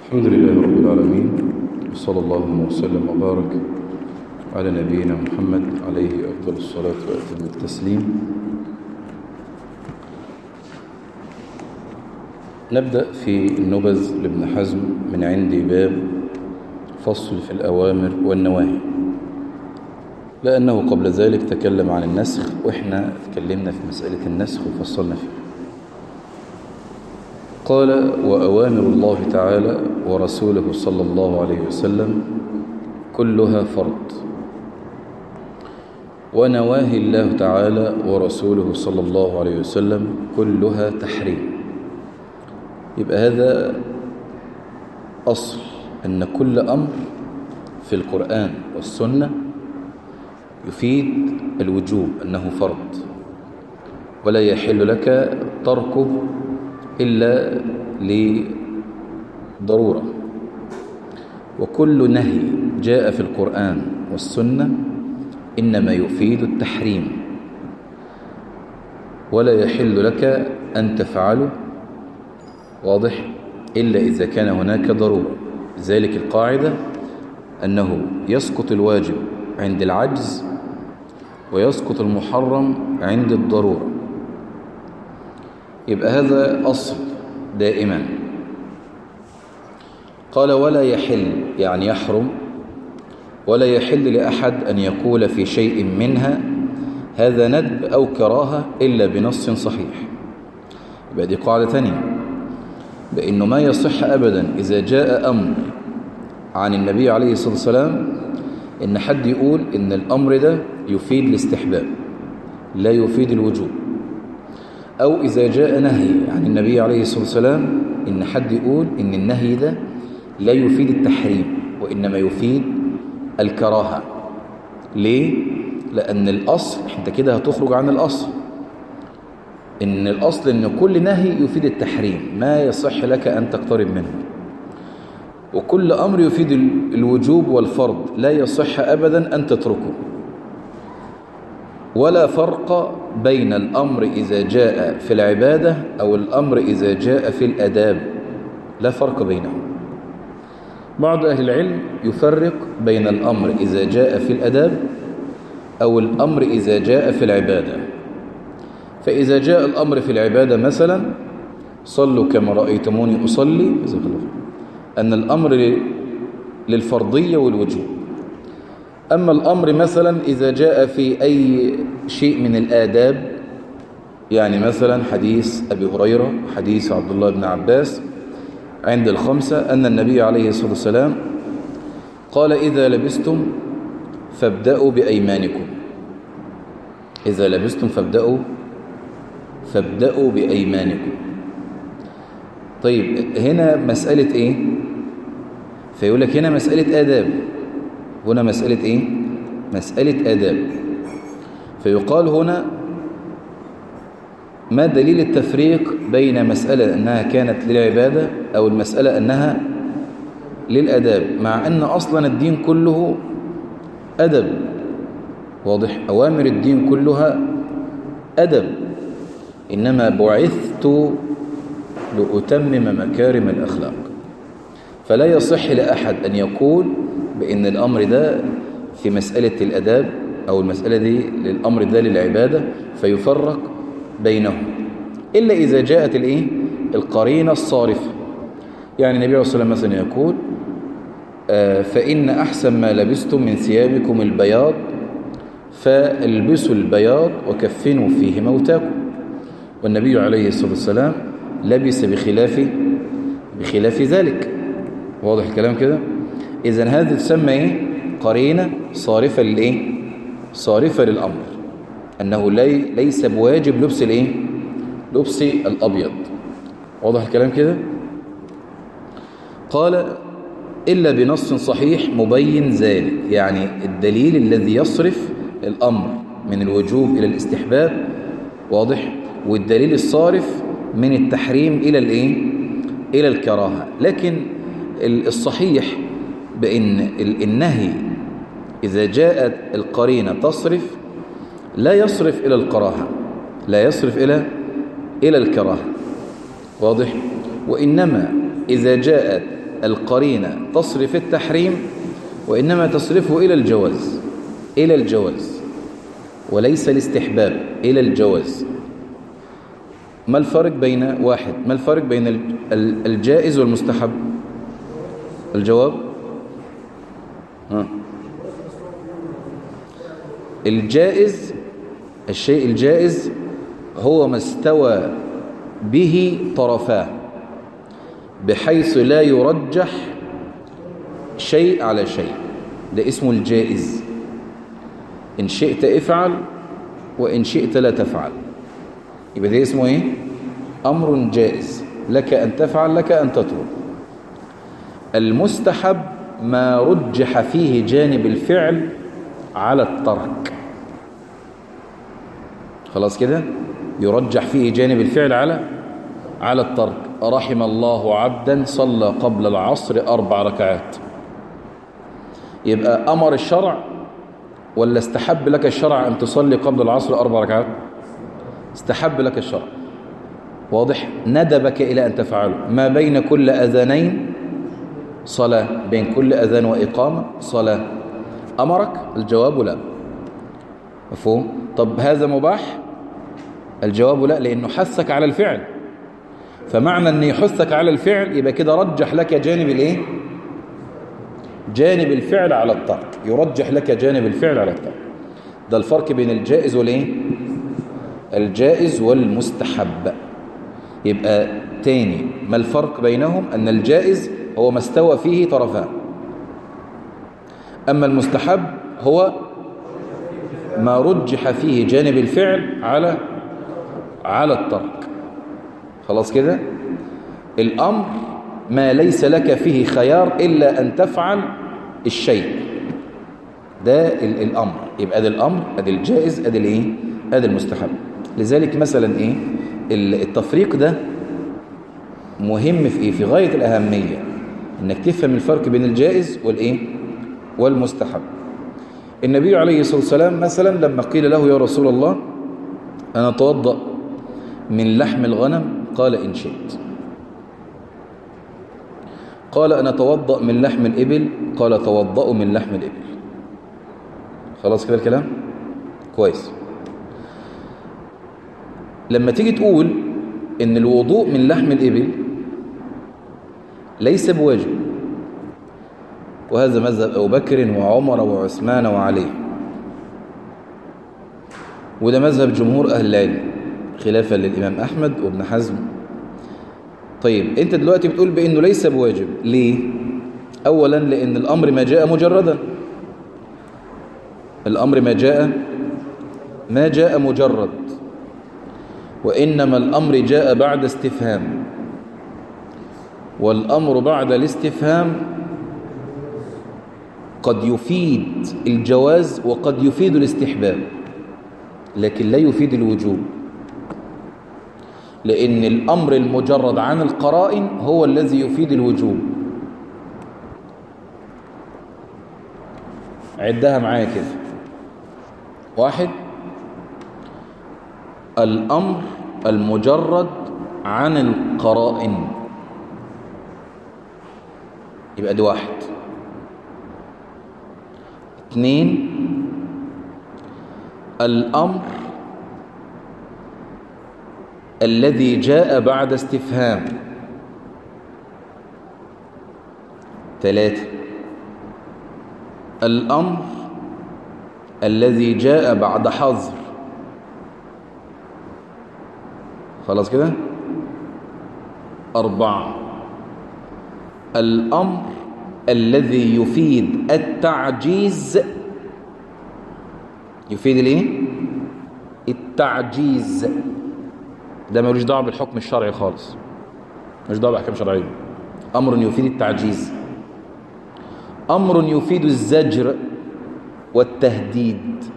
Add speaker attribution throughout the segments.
Speaker 1: الحمد لله رب العالمين وصلى الله وسلم وبارك على نبينا محمد عليه أفضل الصلاة وأتم التسليم نبدأ في النبذ لابن حزم من عند باب فصل في الأوامر والنواهي لأنه قبل ذلك تكلم عن النسخ وإحنا تكلمنا في مسألة النسخ وفصلنا فيه قال وأوامر الله تعالى ورسوله صلى الله عليه وسلم كلها فرض ونواهي الله تعالى ورسوله صلى الله عليه وسلم كلها تحريم يبقى هذا أصل أن كل أمر في القرآن والسنة يفيد الوجوب أنه فرض ولا يحل لك تركه إلا لضرورة وكل نهي جاء في القرآن والسنة إنما يفيد التحريم ولا يحل لك أن تفعله واضح إلا إذا كان هناك ضرورة ذلك القاعدة أنه يسقط الواجب عند العجز ويسقط المحرم عند الضرورة يبقى هذا أصل دائما قال ولا يحل يعني يحرم ولا يحل لأحد أن يقول في شيء منها هذا ندب أو كراهة إلا بنص صحيح يبقى دي قاعدة ثانية بأنه ما يصح أبدا إذا جاء أمر عن النبي عليه الصلاة والسلام إن حد يقول إن الأمر ده يفيد الاستحباب لا يفيد الوجوب أو إذا جاء نهي عن النبي عليه الصلاة والسلام إن حد يقول إن النهي ده لا يفيد التحريم وإنما يفيد الكراهة ليه؟ لأن الأصل أنت كده هتخرج عن الأصل إن الأصل إن كل نهي يفيد التحريم ما يصح لك أن تقترب منه وكل أمر يفيد الوجوب والفرض لا يصح أبدا أن تتركه ولا فرق بين الأمر إذا جاء في العبادة أو الأمر إذا جاء في الأداب لا فرق بينهم بعض أهل العلم يفرق بين الأمر إذا جاء في الأداب أو الأمر إذا جاء في العبادة فإذا جاء الأمر في العبادة مثلا صلوا كما رأيتموني أصلي أن الأمر للفرضية والوجوب أما الأمر مثلا إذا جاء في أي شيء من الآداب يعني مثلا حديث أبي هريرة حديث عبد الله بن عباس عند الخمسة أن النبي عليه الصلاة والسلام قال إذا لبستم فابدأوا بأيمانكم إذا لبستم فابدأوا فابدأوا بأيمانكم طيب هنا مسألة إيه فيقول لك هنا مسألة آداب هنا مسألة إيه مسألة آداب فيقال هنا ما دليل التفريق بين مسألة أنها كانت للعبادة أو المسألة أنها للأداب مع أن أصلا الدين كله أدب واضح أوامر الدين كلها أدب إنما بعثت لأتمم مكارم الأخلاق فلا يصح لأحد أن يقول بأن الأمر ده في مسألة الأداب أو المسألة دي للأمر ده للعبادة فيفرق بينهم إلا إذا جاءت الإيه؟ القرينة الصارفة يعني النبي عليه الصلاة والسلام مثلا يقول آه فإن أحسن ما لبستم من ثيابكم البياض فالبسوا البياض وكفنوا فيه موتاكم والنبي عليه الصلاة والسلام لبس بخلاف بخلاف ذلك واضح الكلام كده إذا هذا تسمى إيه؟ قرينة صارفة للإيه؟ صارفة للأمر أنه لي ليس بواجب لبس الإيه؟ لبس الأبيض واضح الكلام كده؟ قال إلا بنص صحيح مبين ذلك يعني الدليل الذي يصرف الأمر من الوجوب إلى الاستحباب واضح والدليل الصارف من التحريم إلى الإيه؟ إلى الكراهة لكن الصحيح بأن النهي إذا جاءت القرينة تصرف لا يصرف إلى الكراهة لا يصرف إلى إلى الكراهة واضح وإنما إذا جاءت القرينة تصرف التحريم وإنما تصرفه إلى الجواز إلى الجواز وليس الاستحباب إلى الجواز ما الفرق بين واحد ما الفرق بين الجائز والمستحب الجواب ها. الجائز الشيء الجائز هو ما استوى به طرفاه بحيث لا يرجح شيء على شيء ده اسمه الجائز إن شئت افعل وإن شئت لا تفعل يبقى ده اسمه ايه أمر جائز لك أن تفعل لك أن تترك المستحب ما رجح فيه جانب الفعل على الترك خلاص كده يرجح فيه جانب الفعل على على الترك رحم الله عبدا صلى قبل العصر أربع ركعات يبقى أمر الشرع ولا استحب لك الشرع أن تصلي قبل العصر أربع ركعات استحب لك الشرع واضح ندبك إلى أن تفعله ما بين كل أذانين صلاة بين كل أذان وإقامة صلاة أمرك الجواب لا مفهوم طب هذا مباح الجواب لا لأنه حثك على الفعل فمعنى أن يحثك على الفعل يبقى كده رجح لك جانب الإيه جانب الفعل على الترك يرجح لك جانب الفعل على الترك ده الفرق بين الجائز والإيه الجائز والمستحب يبقى تاني ما الفرق بينهم أن الجائز هو ما استوى فيه طرفان أما المستحب هو ما رجح فيه جانب الفعل على على الترك خلاص كده الأمر ما ليس لك فيه خيار إلا أن تفعل الشيء ده الأمر يبقى ده الأمر أدي الجائز أدي الإيه أدي المستحب لذلك مثلا إيه التفريق ده مهم في إيه في غاية الأهمية إنك تفهم الفرق بين الجائز والإيه والمستحب النبي عليه الصلاة والسلام مثلا لما قيل له يا رسول الله أنا أتوضأ من لحم الغنم قال إن شئت قال أنا أتوضأ من لحم الإبل قال توضأ من لحم الإبل خلاص كده الكلام كويس لما تيجي تقول إن الوضوء من لحم الإبل ليس بواجب وهذا مذهب أبو بكر وعمر وعثمان وعلي وده مذهب جمهور أهل العلم خلافا للإمام أحمد وابن حزم طيب أنت دلوقتي بتقول بأنه ليس بواجب ليه؟ أولا لأن الأمر ما جاء مجردا الأمر ما جاء ما جاء مجرد وإنما الأمر جاء بعد استفهام والأمر بعد الاستفهام قد يفيد الجواز وقد يفيد الاستحباب لكن لا يفيد الوجوب لأن الأمر المجرد عن القرائن هو الذي يفيد الوجوب عدها معايا كده واحد الأمر المجرد عن القرائن يبقى دي واحد اثنين الأمر الذي جاء بعد استفهام ثلاثة الأمر الذي جاء بعد حظر خلاص كده أربعة الأمر الذي يفيد التعجيز يفيد الايه التعجيز ده ملوش دعوه بالحكم الشرعي خالص ملوش دعوه باحكام شرعيه امر يفيد التعجيز امر يفيد الزجر والتهديد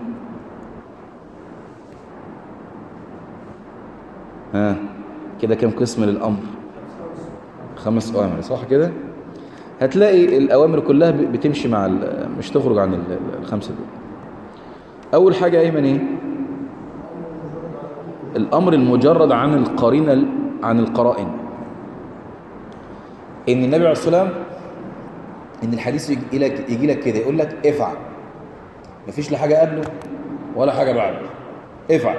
Speaker 1: ها كده كم قسم للامر خمس اوامر صح كده هتلاقي الأوامر كلها بتمشي مع مش تخرج عن الخمسة دول أول حاجة أيمن إيه الأمر المجرد عن القرينة عن القرائن ان النبي عليه الصلاه والسلام ان الحديث يجي لك يجي لك كده يقول لك افعل مفيش لا حاجه قبله ولا حاجه بعده افعل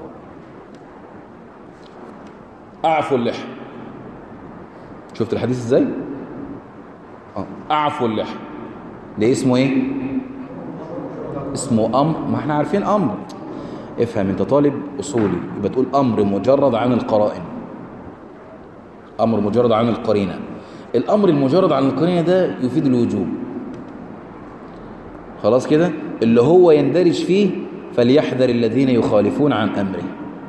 Speaker 1: اعفو اللحى شفت الحديث ازاي اه اعفو اللحى ده اسمه ايه اسمه امر ما احنا عارفين امر افهم انت طالب اصولي يبقى تقول امر مجرد عن القرائن امر مجرد عن القرينه الامر المجرد عن القرينه ده يفيد الوجوب خلاص كده اللي هو يندرج فيه فليحذر الذين يخالفون عن امره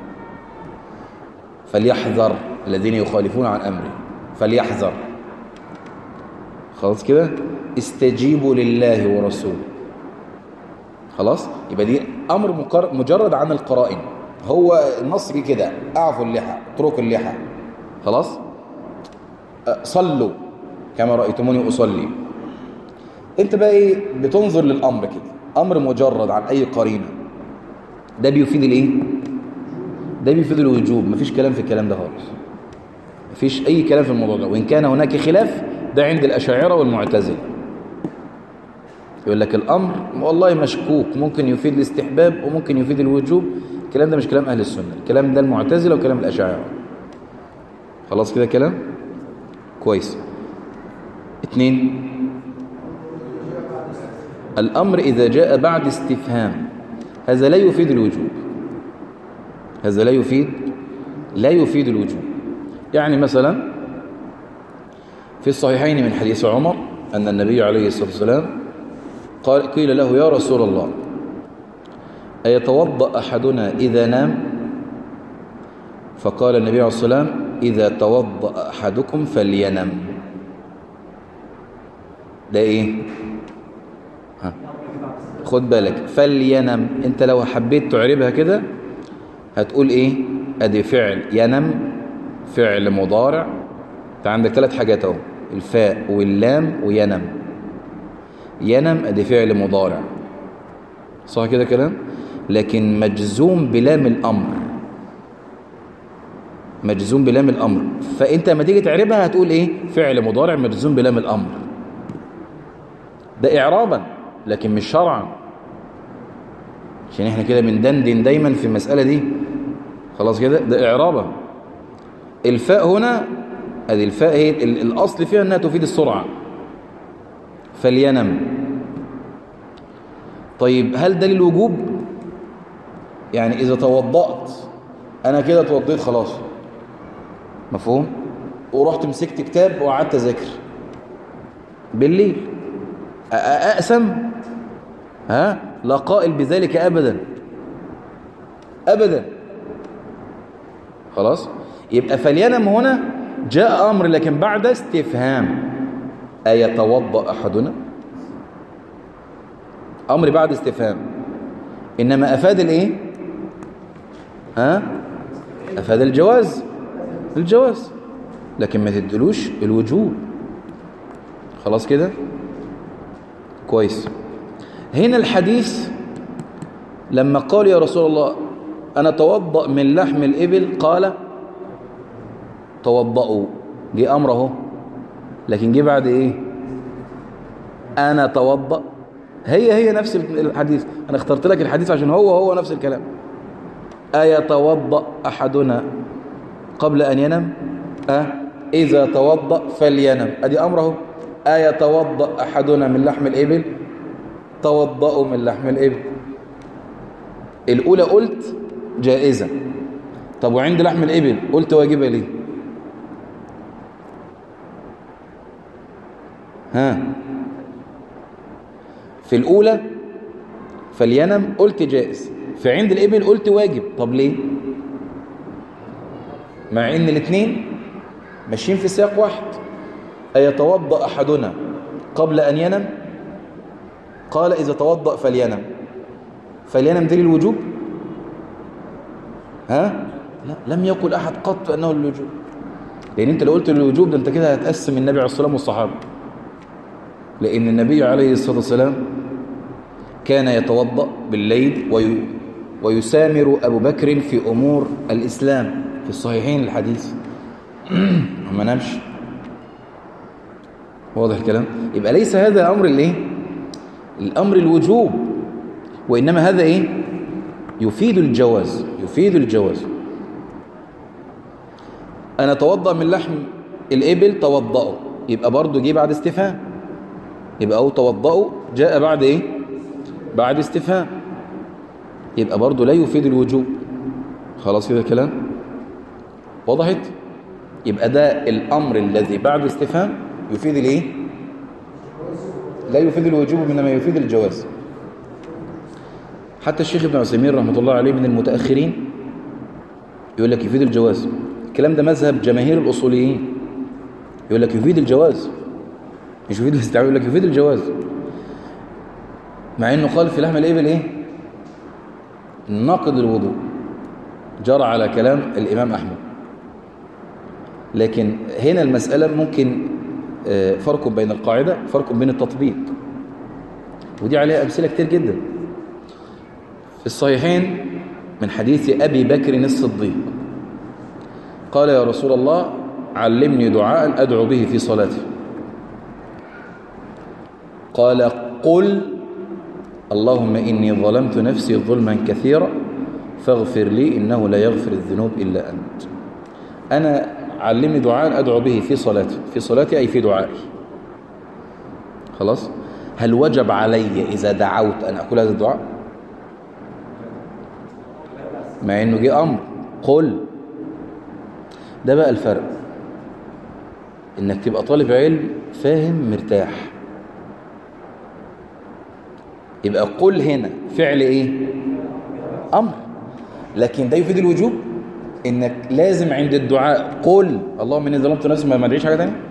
Speaker 1: فليحذر الذين يخالفون عن امره فليحذر خلاص كده استجيبوا لله ورسوله خلاص يبقى دي امر مجرد عن القرائن هو النص جه كده اعفوا اللحى اتركوا اللحى خلاص صلوا كما رايتموني اصلي انت بقى ايه بتنظر للامر كده امر مجرد عن اي قرينه ده بيفيد الايه ده بيفيد الوجوب مفيش كلام في الكلام ده خالص مفيش اي كلام في الموضوع ده وان كان هناك خلاف ده عند الاشاعره والمعتزله يقول لك الامر والله مشكوك ممكن يفيد الاستحباب وممكن يفيد الوجوب الكلام ده مش كلام اهل السنه الكلام ده المعتزله وكلام الاشاعره خلاص كده كلام كويس اتنين الأمر إذا جاء بعد استفهام هذا لا يفيد الوجوب هذا لا يفيد لا يفيد الوجوب يعني مثلا في الصحيحين من حديث عمر أن النبي عليه الصلاة والسلام قال قيل له يا رسول الله أيتوضأ أحدنا إذا نام فقال النبي عليه الصلاة والسلام إذا توضأ أحدكم فلينم ده إيه ها. خد بالك فلينم انت لو حبيت تعربها كده هتقول ايه ادي فعل ينم فعل مضارع انت عندك ثلاث حاجات اهو الفاء واللام وينم ينم ادي فعل مضارع صح كده كلام لكن مجزوم بلام الامر مجزوم بلام الامر فانت لما تيجي تعربها هتقول ايه فعل مضارع مجزوم بلام الامر ده اعرابا لكن مش شرعا عشان احنا كده بندندن دايما في المسألة دي خلاص كده ده اعرابا الفاء هنا ادي الفاء هي الاصل فيها انها تفيد السرعة فلينم طيب هل ده للوجوب يعني اذا توضأت انا كده توضيت خلاص مفهوم ورحت مسكت كتاب وقعدت اذاكر بالليل أأسم ها لا قائل بذلك أبدا أبدا خلاص يبقى فلينم هنا جاء أمر لكن بعد استفهام أيتوضأ أحدنا أمر بعد استفهام إنما أفاد الإيه ها أفاد الجواز الجواز لكن ما تدلوش الوجوب خلاص كده كويس هنا الحديث لما قال يا رسول الله أنا توضأ من لحم الإبل قال توضأوا جه أمره لكن جه بعد إيه أنا توضأ هي هي نفس الحديث أنا اخترت لك الحديث عشان هو هو نفس الكلام أيتوضأ أحدنا قبل أن ينام أه إذا توضأ فلينم أدي أمره أيتوضأ أحدنا من لحم الإبل توضأوا من لحم الإبل الأولى قلت جائزة طب وعند لحم الإبل قلت واجبة ليه ها في الأولى فلينم قلت جائز في عند الإبل قلت واجب طب ليه مع ان الاثنين ماشيين في سياق واحد أيتوضأ أحدنا قبل أن ينم قال إذا توضأ فلينم فلينم دي للوجوب ها لا لم يقل أحد قط أنه للوجوب لأن أنت لو قلت للوجوب ده أنت كده هتقسم النبي عليه الصلاة والسلام والصحابة لأن النبي عليه الصلاة والسلام كان يتوضأ بالليل وي ويسامر أبو بكر في أمور الإسلام في الصحيحين الحديث ما نامش واضح الكلام يبقى ليس هذا الأمر الايه الأمر الوجوب وإنما هذا إيه يفيد الجواز يفيد الجواز أنا توضأ من لحم الإبل توضأه يبقى برضه جه بعد استفهام يبقى أو توضأه جاء بعد إيه بعد استفهام يبقى برضه لا يفيد الوجوب خلاص كده الكلام وضحت يبقى ده الأمر الذي بعد استفهام يفيد الايه لا يفيد الوجوب انما يفيد الجواز حتى الشيخ ابن عثيمين رحمه الله عليه من المتأخرين يقول لك يفيد الجواز الكلام ده مذهب جماهير الأصوليين يقول لك يفيد الجواز مش يفيد الاستعمال يقول لك يفيد الجواز مع انه قال في لحم الابل ايه ناقض الوضوء جرى على كلام الامام احمد لكن هنا المسألة ممكن فرق بين القاعدة فرق بين التطبيق ودي عليها أمثلة كتير جدا في الصحيحين من حديث أبي بكر الصديق قال يا رسول الله علمني دعاء أدعو به في صلاتي قال قل اللهم إني ظلمت نفسي ظلما كثيرا فاغفر لي إنه لا يغفر الذنوب إلا أنت أنا علمني دعاء أدعو به في صلاتي في صلاتي أي في دعائي خلاص هل وجب علي إذا دعوت أن أقول هذا الدعاء مع أنه جه أمر قل ده بقى الفرق إنك تبقى طالب علم فاهم مرتاح يبقى قل هنا فعل إيه أمر لكن ده يفيد الوجوب انك لازم عند الدعاء قل اللهم اني ظلمت نفسي ما ادريش حاجه ثانيه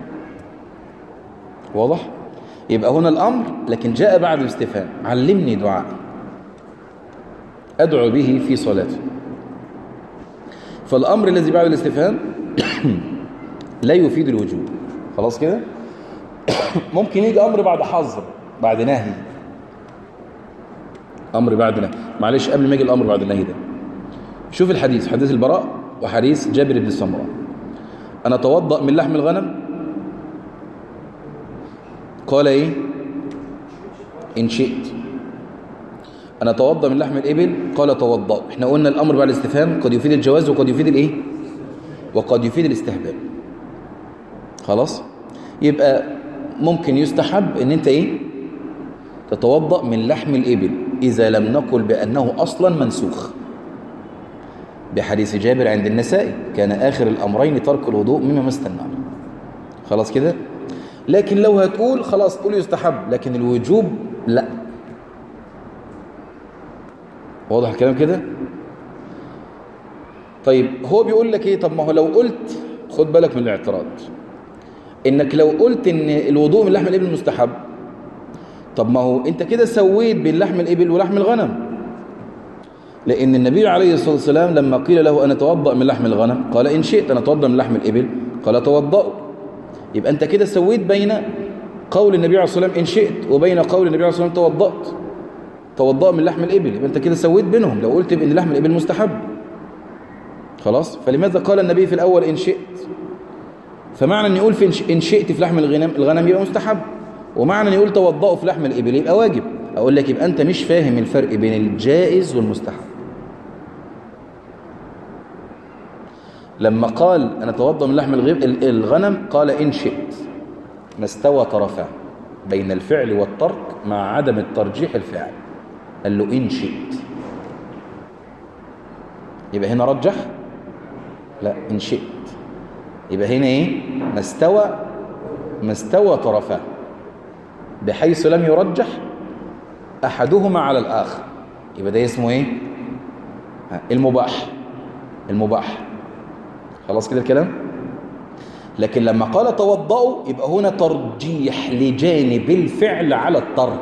Speaker 1: واضح يبقى هنا الامر لكن جاء بعد الاستفهام علمني دعاء ادعو به في صلاتي فالامر الذي بعد الاستفهام لا يفيد الوجوب خلاص كده ممكن يجي امر بعد حظر بعد نهي امر بعد نهي معلش قبل ما يجي الامر بعد النهي ده شوف الحديث حديث البراء وحديث جابر بن سمرة أنا توضأ من لحم الغنم قال إيه إن شئت أنا توضأ من لحم الإبل قال توضأ إحنا قلنا الأمر بعد الاستفهام قد يفيد الجواز وقد يفيد الإيه وقد يفيد الاستحباب خلاص يبقى ممكن يستحب ان انت ايه تتوضأ من لحم الإبل إذا لم نقل بأنه أصلا منسوخ بحديث جابر عند النسائي كان آخر الأمرين ترك الوضوء مما مست النار خلاص كده لكن لو هتقول خلاص قول يستحب لكن الوجوب لا واضح الكلام كده طيب هو بيقول لك ايه طب ما هو لو قلت خد بالك من الاعتراض انك لو قلت ان الوضوء من لحم الابل مستحب طب ما هو انت كده سويت بين لحم الابل ولحم الغنم لأن النبي عليه الصلاة والسلام لما قيل له أنا توضأ من لحم الغنم قال إن شئت أنا أتوضأ من لحم الإبل قال توضأوا يبقى أنت كده سويت بين قول النبي عليه الصلاة والسلام إن شئت وبين قول النبي عليه الصلاة والسلام توضأت توضأ من لحم الإبل يبقى أنت كده سويت بينهم لو قلت بأن لحم الإبل مستحب خلاص فلماذا قال النبي في الأول إن شئت فمعنى أن يقول في إن شئت في لحم الغنم الغنم يبقى مستحب ومعنى أن يقول توضأوا في لحم الإبل يبقى واجب أقول لك يبقى أنت مش فاهم الفرق بين الجائز والمستحب لما قال أنا توضأ من لحم الغنم قال إن شئت ما استوى طرفان بين الفعل والترك مع عدم الترجيح الفعل قال له إن شئت يبقى هنا رجح لا إن شئت يبقى هنا إيه ما استوى ما استوى طرفان بحيث لم يرجح أحدهما على الآخر يبقى ده اسمه إيه المباح المباح خلاص كده الكلام لكن لما قال توضأوا يبقى هنا ترجيح لجانب الفعل على الترك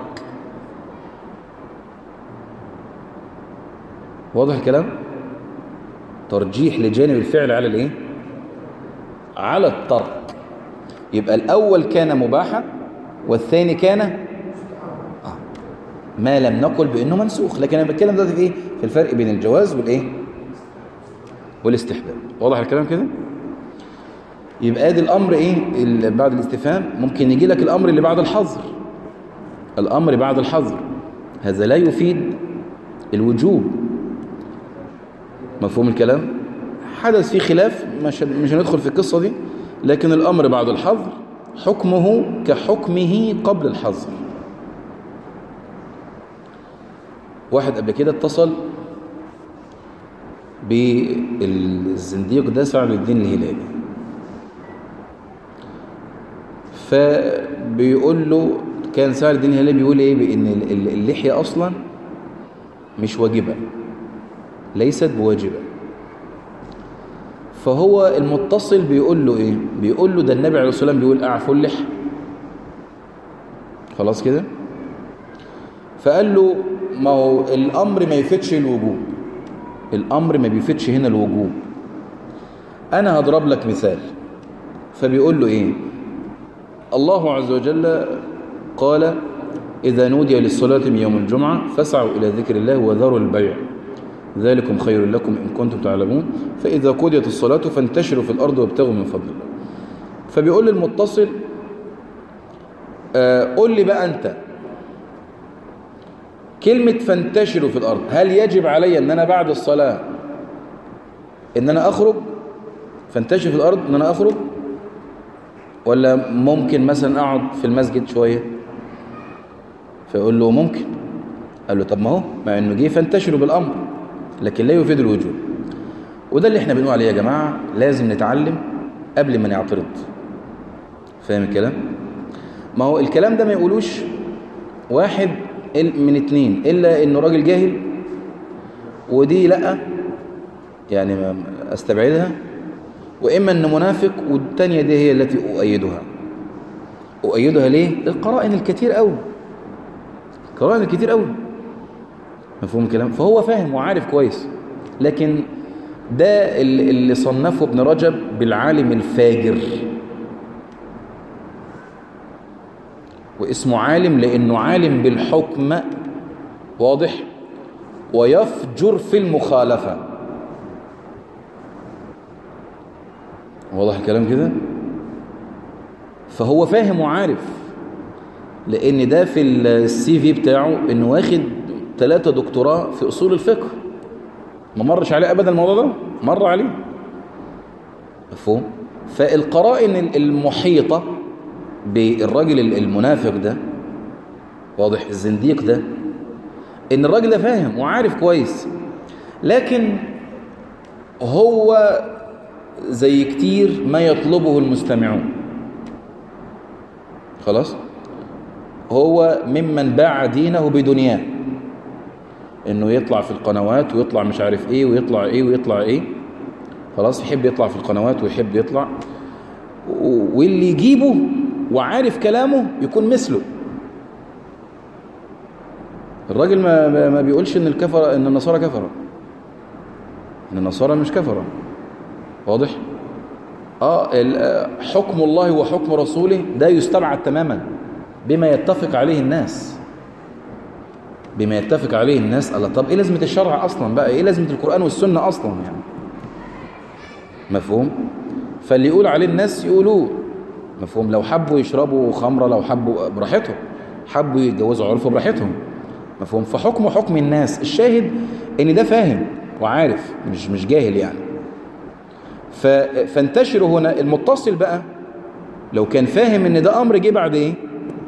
Speaker 1: واضح الكلام ترجيح لجانب الفعل على الايه على الترك يبقى الاول كان مباحا والثاني كان آه. ما لم نقل بانه منسوخ لكن انا بتكلم دلوقتي في ايه في الفرق بين الجواز والايه والاستحباب واضح الكلام كده يبقى ادي الامر ايه اللي بعد الاستفهام ممكن يجي لك الامر اللي بعد الحظر الامر بعد الحظر هذا لا يفيد الوجوب مفهوم الكلام حدث فيه خلاف مش مش هندخل في القصة دي لكن الأمر بعد الحظر حكمه كحكمه قبل الحظر واحد قبل كده اتصل بالزنديق ده سعد الدين الهلالي فبيقول له كان سعد الدين الهلالي بيقول ايه بان اللحية اصلا مش واجبة ليست بواجبة فهو المتصل بيقول له ايه بيقول له ده النبي عليه الصلاة والسلام بيقول اعفوا اللحى خلاص كده فقال له ما هو الامر ما يفيدش الوجوب الامر ما بيفيدش هنا الوجوب انا هضرب لك مثال فبيقول له ايه الله عز وجل قال إذا نودي للصلاة من يوم الجمعة فاسعوا إلى ذكر الله وذروا البيع ذلكم خير لكم إن كنتم تعلمون فإذا قضيت الصلاة فانتشروا في الأرض وابتغوا من فضل الله فبيقول للمتصل آه قول لي بقى أنت كلمة فانتشروا في الأرض هل يجب علي أن أنا بعد الصلاة أن أنا أخرج فانتشر في الأرض أن أنا أخرج ولا ممكن مثلا أقعد في المسجد شوية فيقول له ممكن قال له طب ما هو مع انه جه فانتشروا بالامر لكن لا يفيد الوجوب وده اللي احنا بنقول عليه يا جماعه لازم نتعلم قبل ما نعترض فاهم الكلام ما هو الكلام ده ما يقولوش واحد من اتنين الا انه راجل جاهل ودي لا يعني استبعدها واما انه منافق والتانية دي هي التي اؤيدها اؤيدها ليه للقرائن الكثير قوي قرائن كتير قوي مفهوم الكلام فهو فاهم وعارف كويس لكن ده اللي صنفه ابن رجب بالعالم الفاجر واسمه عالم لانه عالم بالحكم واضح ويفجر في المخالفة واضح الكلام كده فهو فاهم وعارف لان ده في السي في بتاعه انه واخد ثلاثة دكتوراه في اصول الفقه ما مرش عليه ابدا الموضوع ده مر عليه مفهوم فالقرائن المحيطة بالراجل المنافق ده واضح الزنديق ده ان الراجل ده فاهم وعارف كويس لكن هو زي كتير ما يطلبه المستمعون خلاص هو ممن باع دينه بدنياه انه يطلع في القنوات ويطلع مش عارف ايه ويطلع ايه ويطلع ايه خلاص يحب يطلع في القنوات ويحب يطلع واللي يجيبه وعارف كلامه يكون مثله الراجل ما ما بيقولش ان الكفر ان النصارى كفرة ان النصارى مش كفرة واضح اه حكم الله وحكم رسوله ده يستبعد تماما بما يتفق عليه الناس بما يتفق عليه الناس الله طب ايه لازمه الشرع اصلا بقى ايه لازمه القران والسنه اصلا يعني مفهوم فاللي يقول عليه الناس يقولوه مفهوم لو حبوا يشربوا خمره لو حبوا براحتهم حبوا يتجوزوا عرف براحتهم مفهوم فحكمه حكم الناس الشاهد ان ده فاهم وعارف مش مش جاهل يعني فانتشروا هنا المتصل بقى لو كان فاهم ان ده امر جه بعد ايه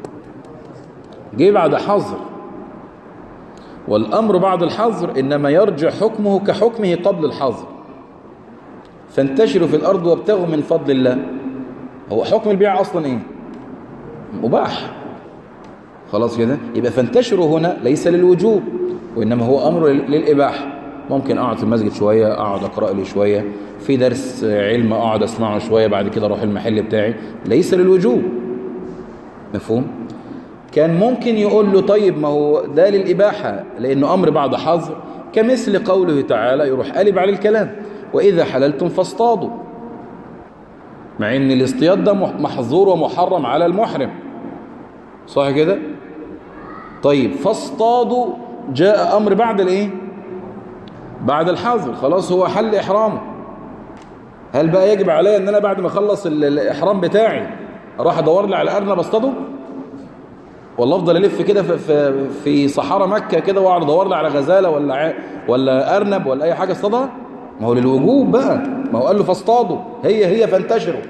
Speaker 1: جه بعد حظر والأمر بعد الحظر إنما يرجع حكمه كحكمه قبل الحظر فانتشروا في الأرض وابتغوا من فضل الله هو حكم البيع أصلا إيه مباح خلاص كده يبقى فانتشروا هنا ليس للوجوب وإنما هو أمر للإباحة ممكن أقعد في المسجد شوية أقعد أقرأ لي شوية في درس علم أقعد أسمعه شوية بعد كده أروح المحل بتاعي ليس للوجوب مفهوم كان ممكن يقول له طيب ما هو ده للإباحة لأنه أمر بعد حظر كمثل قوله تعالى يروح قلب على الكلام وإذا حللتم فاصطادوا مع أن الاصطياد ده محظور ومحرم على المحرم صح كده طيب فاصطادوا جاء أمر بعد الإيه بعد الحظر خلاص هو حل إحرامه هل بقى يجب عليا ان انا بعد ما اخلص الاحرام بتاعي اروح ادور لي على ارنب اصطاده والله افضل الف كده في في, في صحراء مكه كده واقعد ادور لي على غزاله ولا ولا ارنب ولا اي حاجه اصطادها ما هو للوجوب بقى ما هو قال له فاصطادوا هي هي فانتشروا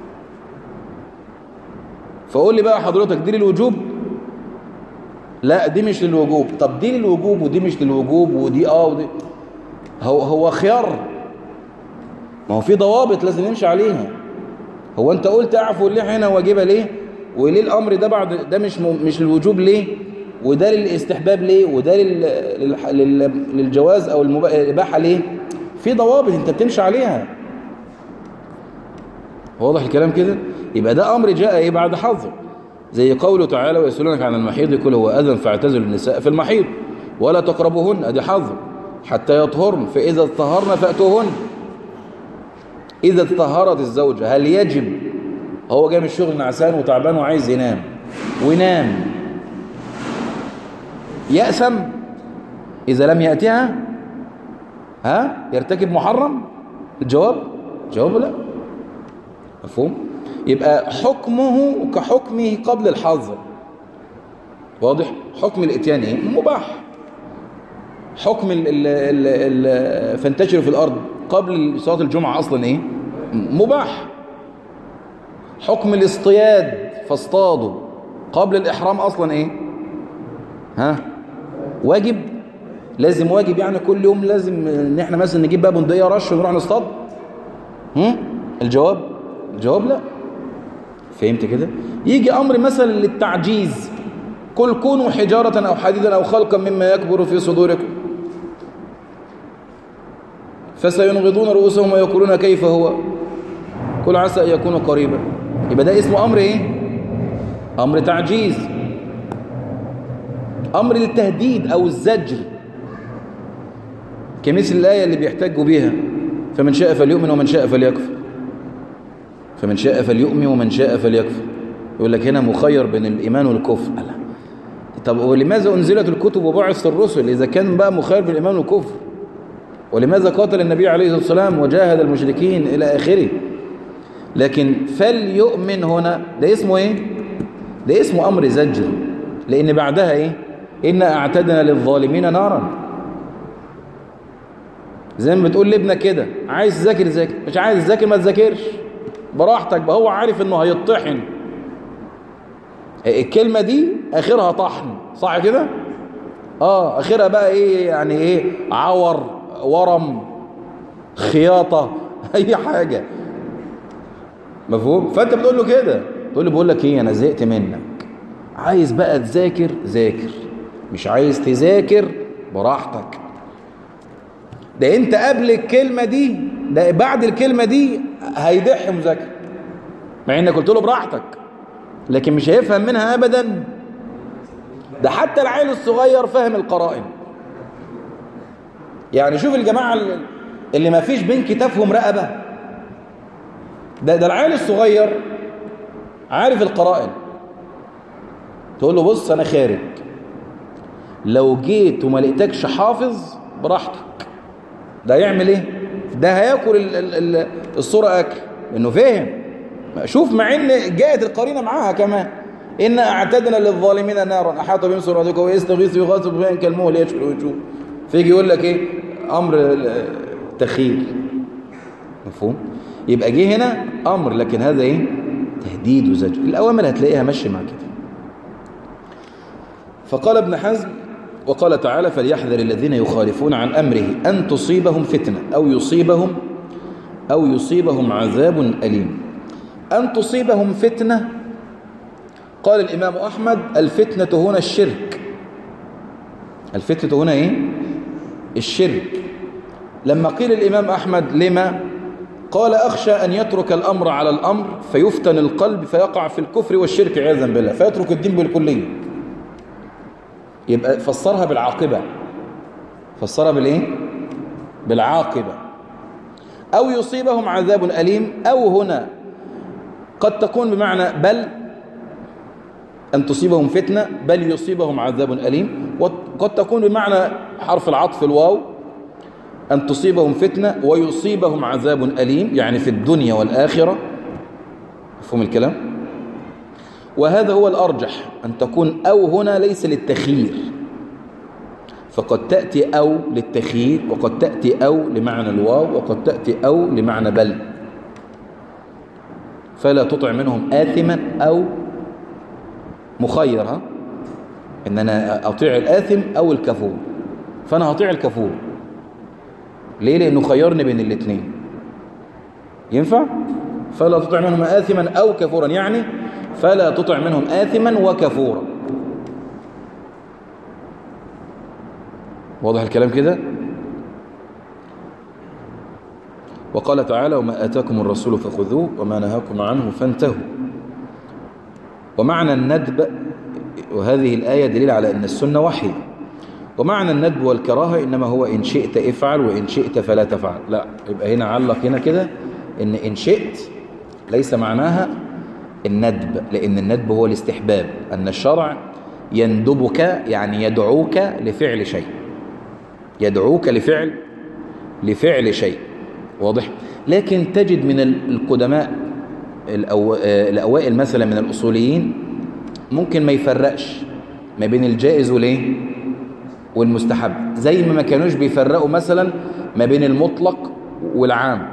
Speaker 1: فقول لي بقى حضرتك دي للوجوب لا دي مش للوجوب طب دي للوجوب ودي مش للوجوب ودي اه ودي هو هو خيار ما هو في ضوابط لازم نمشي عليها هو انت قلت اعفو اللحيه هنا واجبه ليه وليه الامر ده بعد ده مش مش للوجوب ليه وده للاستحباب ليه وده لل... للجواز او الاباحه ليه في ضوابط انت بتمشي عليها واضح الكلام كده يبقى ده امر جاء ايه بعد حظر زي قوله تعالى ويسألونك عن المحيض كل هو اذن فاعتزلوا النساء في المحيض ولا تقربوهن ادي حظر حتى يطهرن فاذا اطهرن فاتوهن اذا اطهرت الزوجه هل يجب هو جاي من الشغل نعسان وتعبان وعايز ينام ونام يأسم إذا لم يأتها ها يرتكب محرم الجواب الجواب لا مفهوم يبقى حكمه كحكمه قبل الحظر واضح حكم الاتيان ايه مباح حكم ال ال ال ال فانتشروا في الارض قبل صلاه الجمعه اصلا ايه مباح حكم الاصطياد فاصطادوا قبل الإحرام أصلا إيه ها واجب لازم واجب يعني كل يوم لازم ان احنا مثلا نجيب بقى بندقية رش ونروح نصطاد هم؟ الجواب الجواب لا فهمت كده يجي أمر مثلا للتعجيز كل كونوا حجارة أو حديدا أو خلقا مما يكبر في صدوركم فسينغضون رؤوسهم ويقولون كيف هو كل عسى أن يكون قريبا يبقى ده اسمه أمر إيه أمر تعجيز أمر للتهديد أو الزجر كمثل الآية اللي بيحتجوا بيها فمن شاء فليؤمن ومن شاء فليكفر فمن شاء فليؤمن ومن شاء فليكفر يقول لك هنا مخير بين الإيمان والكفر ألا طب ولماذا أنزلت الكتب وبعث الرسل إذا كان بقى مخير بين الإيمان والكفر ولماذا قاتل النبي عليه الصلاة والسلام وجاهد المشركين إلى آخره لكن فليؤمن هنا ده اسمه ايه ده اسمه امر زجر لان بعدها ايه ان اعتدنا للظالمين نارا زي ما بتقول لابنك كده عايز تذاكر ذاكر مش عايز تذاكر ما تذاكرش براحتك بقى هو عارف انه هيطحن الكلمة دي اخرها طحن صح كده اه اخرها بقى ايه يعني ايه عور ورم خياطة اي حاجة مفهوم فانت بتقول له كده تقول له بقول لك ايه انا زهقت منك عايز بقى تذاكر ذاكر مش عايز تذاكر براحتك ده انت قبل الكلمه دي ده بعد الكلمه دي هيضح مذاكره مع انك قلت له براحتك لكن مش هيفهم منها ابدا ده حتى العيل الصغير فاهم القرائن يعني شوف الجماعه اللي ما فيش بين كتافهم رقبه ده ده العيل الصغير عارف القرائن تقول له بص انا خارج لو جيت وما لقيتكش حافظ براحتك ده يعمل ايه ده هياكل ال ال ال الصوره اكل لانه فاهم شوف مع ان جاءت القرينه معاها كمان ان اعتدنا للظالمين نارا احاط بهم سرعتك ويستغيث يغاث بماء كالمهل يشفي الوجوه فيجي يقول لك ايه امر تخيل مفهوم يبقى جه هنا امر لكن هذا ايه تهديد وزجر الاوامر هتلاقيها ماشيه مع كده فقال ابن حزم وقال تعالى فليحذر الذين يخالفون عن امره ان تصيبهم فتنه او يصيبهم او يصيبهم عذاب اليم ان تصيبهم فتنه قال الامام احمد الفتنه هنا الشرك الفتنه هنا ايه الشرك لما قيل الامام احمد لما قال أخشى أن يترك الأمر على الأمر فيفتن القلب فيقع في الكفر والشرك عياذا بالله فيترك الدين بالكلية يبقى فسرها بالعاقبة فسرها بالإيه؟ بالعاقبة أو يصيبهم عذاب أليم أو هنا قد تكون بمعنى بل أن تصيبهم فتنة بل يصيبهم عذاب أليم وقد تكون بمعنى حرف العطف الواو أن تصيبهم فتنة ويصيبهم عذاب أليم يعني في الدنيا والآخرة مفهوم الكلام وهذا هو الأرجح أن تكون أو هنا ليس للتخيير فقد تأتي أو للتخيير وقد تأتي أو لمعنى الواو وقد تأتي أو لمعنى بل فلا تطع منهم آثما أو مخيرا إن أنا أطيع الآثم أو الكفور فأنا هطيع الكفور ليه لأنه خيرني بين الاثنين ينفع فلا تطع منهم آثما أو كفورا يعني فلا تطع منهم آثما وكفورا واضح الكلام كده وقال تعالى وما آتاكم الرسول فخذوه وما نهاكم عنه فانتهوا ومعنى الندب وهذه الآية دليل على أن السنة وحي ومعنى الندب والكراهة إنما هو إن شئت افعل وإن شئت فلا تفعل لا يبقى هنا علق هنا كده إن إن شئت ليس معناها الندب لأن الندب هو الاستحباب أن الشرع يندبك يعني يدعوك لفعل شيء يدعوك لفعل لفعل شيء واضح لكن تجد من القدماء الأوائل مثلا من الأصوليين ممكن ما يفرقش ما بين الجائز والايه والمستحب زي ما ما كانوش بيفرقوا مثلا ما بين المطلق والعام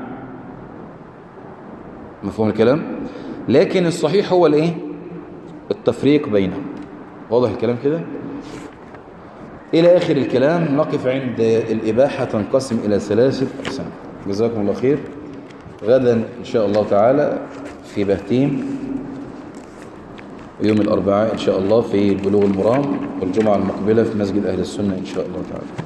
Speaker 1: مفهوم الكلام لكن الصحيح هو الايه التفريق بينهم واضح الكلام كده إلى آخر الكلام نقف عند الإباحة تنقسم إلى ثلاثة أقسام جزاكم الله خير غدا إن شاء الله تعالى في بهتيم ويوم الأربعاء إن شاء الله في البلوغ المرام والجمعة المقبلة في مسجد أهل السنة إن شاء الله تعالى